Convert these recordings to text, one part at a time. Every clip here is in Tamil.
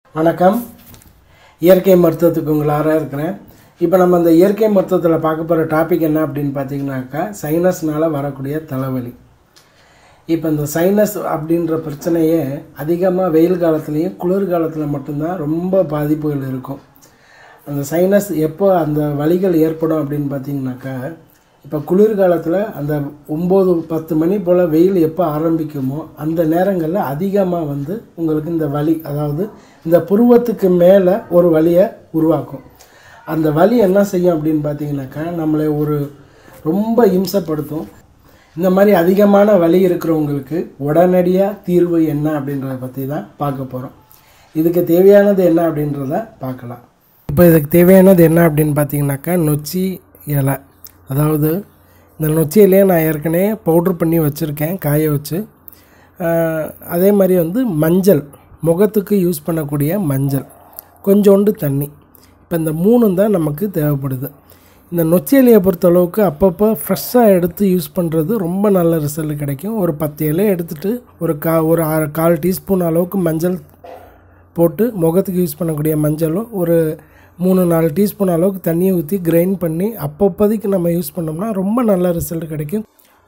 வணக்கம் இயற்கை மருத்துவத்துக்கு உங்களார இருக்கிறேன் இப்போ நம்ம அந்த இயற்கை மருத்துவத்தில் பார்க்க போகிற டாபிக் என்ன அப்படின்னு பார்த்தீங்கன்னாக்கா சைனஸ்னால் வரக்கூடிய தலைவலி இப்போ இந்த சைனஸ் அப்படின்ற பிரச்சனையே அதிகமாக வெயில் காலத்துலேயும் குளிர் காலத்தில் மட்டும்தான் ரொம்ப பாதிப்புகள் இருக்கும் அந்த சைனஸ் எப்போ அந்த வலிகள் ஏற்படும் அப்படின்னு பார்த்தீங்கன்னாக்கா இப்போ குளிர்காலத்தில் அந்த ஒம்பது பத்து மணி போல் வெயில் எப்போ ஆரம்பிக்குமோ அந்த நேரங்களில் அதிகமாக வந்து உங்களுக்கு இந்த வலி அதாவது இந்த புருவத்துக்கு மேலே ஒரு வலியை உருவாக்கும் அந்த வலி என்ன செய்யும் அப்படின்னு பார்த்தீங்கன்னாக்கா நம்மளை ஒரு ரொம்ப இம்சப்படுத்தும் இந்த மாதிரி அதிகமான வலி இருக்கிறவங்களுக்கு உடனடியாக தீர்வு என்ன அப்படின்றத பற்றி தான் பார்க்க போகிறோம் இதுக்கு தேவையானது என்ன அப்படின்றத பார்க்கலாம் இப்போ இதுக்கு தேவையானது என்ன அப்படின்னு பார்த்தீங்கன்னாக்கா நொச்சி இலை அதாவது இந்த நொச்சி இலையை நான் ஏற்கனவே பவுட்ரு பண்ணி வச்சுருக்கேன் காய வச்சு ஆஹ், அதே மாதிரி வந்து மஞ்சள் முகத்துக்கு யூஸ் பண்ணக்கூடிய மஞ்சள் கொஞ்சோண்டு தண்ணி இப்போ இந்த மூணும் தான் நமக்கு தேவைப்படுது இந்த நொச்சி இலையை பொறுத்தளவுக்கு அப்பப்போ ஃப்ரெஷ்ஷாக எடுத்து யூஸ் பண்ணுறது ரொம்ப நல்ல ரிசல்ட் கிடைக்கும் ஒரு பத்து இலையை எடுத்துகிட்டு ஒரு கா ஒரு அரை கால் டீஸ்பூன் அளவுக்கு மஞ்சள் போட்டு முகத்துக்கு யூஸ் பண்ணக்கூடிய மஞ்சளும் ஒரு மூணு நாலு டீஸ்பூன் அளவுக்கு தண்ணியை ஊற்றி கிரைண்ட் பண்ணி அப்பப்போதைக்கு நம்ம யூஸ் பண்ணோம்னா ரொம்ப நல்ல ரிசல்ட் கிடைக்கும்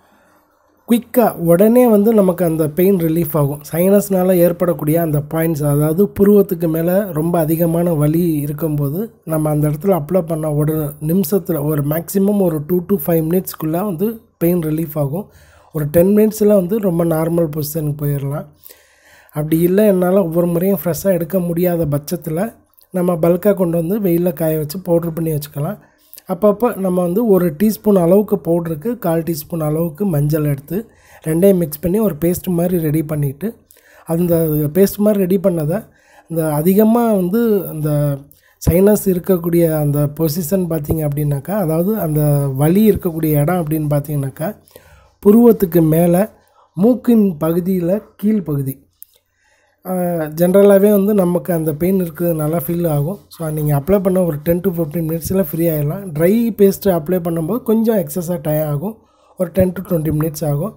குயிக்காக உடனே வந்து நமக்கு அந்த பெயின் ரிலீஃப் ஆகும் சைனஸ்னால் ஏற்படக்கூடிய அந்த பாயிண்ட்ஸ் அதாவது புருவத்துக்கு மேலே ரொம்ப அதிகமான வலி இருக்கும்போது நம்ம அந்த இடத்துல அப்ளை பண்ண உடனே நிமிஷத்தில் ஒரு மேக்ஸிமம் ஒரு டூ டு ஃபைவ் மினிட்ஸ்க்குள்ளே வந்து பெயின் ரிலீஃப் ஆகும் ஒரு டென் மினிட்ஸில் வந்து ரொம்ப நார்மல் பொசிஷனுக்கு போயிடலாம் அப்படி இல்லை என்னால் ஒவ்வொரு முறையும் ஃப்ரெஷ்ஷாக எடுக்க முடியாத பட்சத்தில் நம்ம பல்காக கொண்டு வந்து வெயிலில் காய வச்சு பவுட்ரு பண்ணி வச்சுக்கலாம் அப்பப்போ நம்ம வந்து ஒரு டீஸ்பூன் அளவுக்கு பவுட்ருக்கு கால் டீஸ்பூன் அளவுக்கு மஞ்சள் எடுத்து ரெண்டையும் மிக்ஸ் பண்ணி ஒரு பேஸ்ட் மாதிரி ரெடி பண்ணிவிட்டு அந்த பேஸ்ட் மாதிரி ரெடி பண்ணதை இந்த அதிகமாக வந்து அந்த சைனஸ் இருக்கக்கூடிய அந்த பொசிஷன் பார்த்தீங்க அப்படின்னாக்கா அதாவது அந்த வலி இருக்கக்கூடிய இடம் அப்படின்னு பார்த்தீங்கன்னாக்கா புருவத்துக்கு மேலே மூக்கின் பகுதியில் கீழ் பகுதி ஜென்ரலாகவே வந்து நமக்கு அந்த பெயின் இருக்குது நல்லா ஃபீல் ஆகும் ஸோ நீங்கள் அப்ளை பண்ண ஒரு டென் டு ஃபிஃப்டீன் மினிட்ஸில் ஃப்ரீ ஆகிடலாம் ட்ரை பேஸ்ட்டு அப்ளை பண்ணும்போது கொஞ்சம் எக்ஸஸாக டைம் ஆகும் ஒரு டென் டு டுவெண்ட்டி மினிட்ஸ் ஆகும்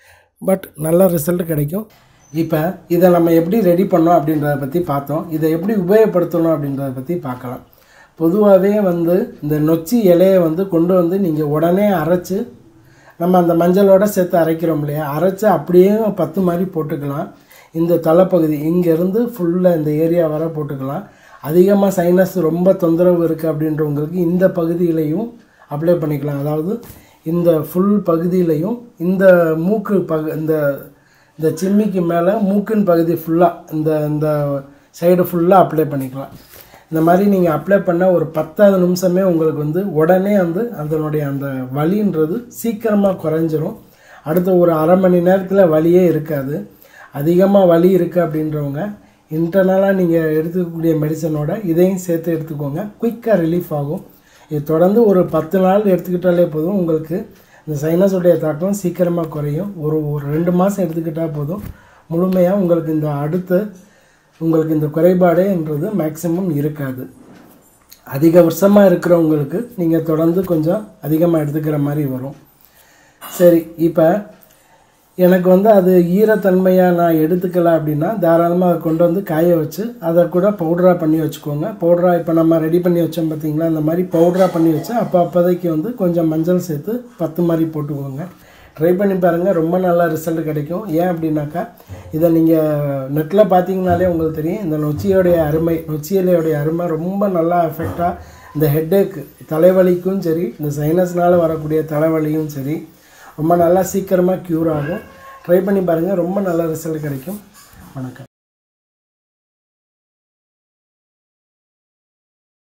பட் நல்ல ரிசல்ட் கிடைக்கும் இப்போ இதை நம்ம எப்படி ரெடி பண்ணோம் அப்படின்றத பற்றி பார்த்தோம் இதை எப்படி உபயோகப்படுத்தணும் அப்படின்றத பற்றி பார்க்கலாம் பொதுவாகவே வந்து இந்த நொச்சி இலையை வந்து கொண்டு வந்து நீங்கள் உடனே அரைச்சி நம்ம அந்த மஞ்சளோட சேர்த்து அரைக்கிறோம் இல்லையா அரைச்சி அப்படியே பத்து மாதிரி போட்டுக்கலாம் இந்த தலைப்பகுதி இங்கேருந்து ஃபுல்லாக இந்த ஏரியா வர போட்டுக்கலாம் அதிகமாக சைனஸ் ரொம்ப தொந்தரவு இருக்குது அப்படின்றவங்களுக்கு இந்த பகுதியிலையும் அப்ளை பண்ணிக்கலாம் அதாவது இந்த ஃபுல் பகுதியிலையும் இந்த மூக்கு பகு இந்த இந்த சிம்மிக்கு மேலே மூக்கின் பகுதி ஃபுல்லாக இந்த இந்த சைடு ஃபுல்லாக அப்ளை பண்ணிக்கலாம் இந்த மாதிரி நீங்கள் அப்ளை பண்ண ஒரு பத்தாவது நிமிஷமே உங்களுக்கு வந்து உடனே வந்து அதனுடைய அந்த வலின்றது சீக்கிரமாக குறைஞ்சிரும் அடுத்த ஒரு அரை மணி நேரத்தில் வலியே இருக்காது அதிகமாக வலி இருக்குது அப்படின்றவங்க இன்டர்னலாக நீங்கள் எடுத்துக்கக்கூடிய மெடிசனோட இதையும் சேர்த்து எடுத்துக்கோங்க குயிக்காக ரிலீஃப் ஆகும் இது தொடர்ந்து ஒரு பத்து நாள் எடுத்துக்கிட்டாலே போதும் உங்களுக்கு இந்த சைனஸுடைய தாக்கம் சீக்கிரமாக குறையும் ஒரு ஒரு ரெண்டு மாதம் எடுத்துக்கிட்டால் போதும் முழுமையாக உங்களுக்கு இந்த அடுத்த உங்களுக்கு இந்த குறைபாடுன்றது மேக்ஸிமம் இருக்காது அதிக வருஷமாக இருக்கிறவங்களுக்கு நீங்கள் தொடர்ந்து கொஞ்சம் அதிகமாக எடுத்துக்கிற மாதிரி வரும் சரி இப்போ எனக்கு வந்து அது ஈரத்தன்மையாக நான் எடுத்துக்கல அப்படின்னா தாராளமாக அதை கொண்டு வந்து காய வச்சு அதை கூட பவுடராக பண்ணி வச்சுக்கோங்க பவுடராக இப்போ நம்ம ரெடி பண்ணி வச்சோம் பார்த்தீங்களா அந்த மாதிரி பவுடராக பண்ணி வச்சு அப்போ அப்போதைக்கு வந்து கொஞ்சம் மஞ்சள் சேர்த்து பத்து மாதிரி போட்டுக்கோங்க ட்ரை பண்ணி பாருங்கள் ரொம்ப நல்ல ரிசல்ட் கிடைக்கும் ஏன் அப்படின்னாக்கா இதை நீங்கள் நெட்டில் பார்த்தீங்கனாலே உங்களுக்கு தெரியும் இந்த நொச்சியோடைய அருமை நொச்சி இலையோடைய அருமை ரொம்ப நல்லா எஃபெக்டாக இந்த ஹெட்டேக்கு தலைவலிக்கும் சரி இந்த சைனஸ்னால் வரக்கூடிய தலைவலியும் சரி ரொம்ப நல்லா சீக்கிரமாக க்யூர் ஆகும் ட்ரை பண்ணி பாருங்கள் ரொம்ப நல்ல ரிசல்ட் கிடைக்கும் வணக்கம்